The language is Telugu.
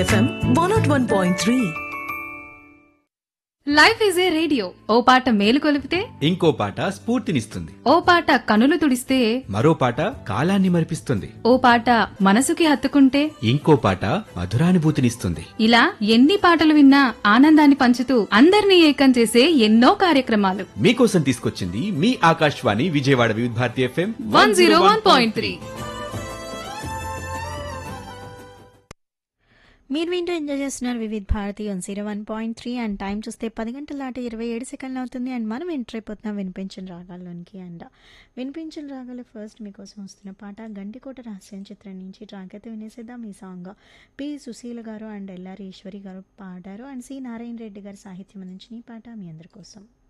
FM one not one point three life is a radio ఓ పాట మేలు కొలిపితే ఇంకో పాట స్ఫూర్తినిస్తుంది ఓ పాట కనులు తుడిస్తే మరో పాట కాలాన్ని మరిపిస్తుంది ఓ పాట మనసుకి హత్తుకుంటే ఇంకో పాట మధురానుభూతినిస్తుంది ఇలా ఎన్ని పాటలు విన్నా ఆనందాన్ని పంచుతూ అందరినీ ఏకం చేసే ఎన్నో కార్యక్రమాలు మీకోసం తీసుకొచ్చింది మీ Akashvani Vijayawada Vividh Bharati FM one zero one point three మీరు వింటూ ఎంజాయ్ చేస్తున్నారు Vividh Bharati one zero one point three and time చూస్తే పది గంటల దాటి ఇరవై ఏడు సెకండ్లు అవుతుంది అండ్ మనం ఎంటర్ అయిపోతున్నాం వినిపించిన రాగాల్లోనికి అండ్ వినిపించిన రాగాలు ఫస్ట్ మీకోసం వస్తున్న పాట గండికోట రహస్యం చిత్రం నుంచి ట్రాక్ అయితే వినేసేద్దాం ఈ సాంగ్ పి సుశీల గారు అండ్ ఎల్ఆర్ ఈశ్వరి గారు పాడారు అండ్ సి నారాయణ రెడ్డి గారి సాహిత్యం నుంచి ఈ పాట మీ అందరి కోసం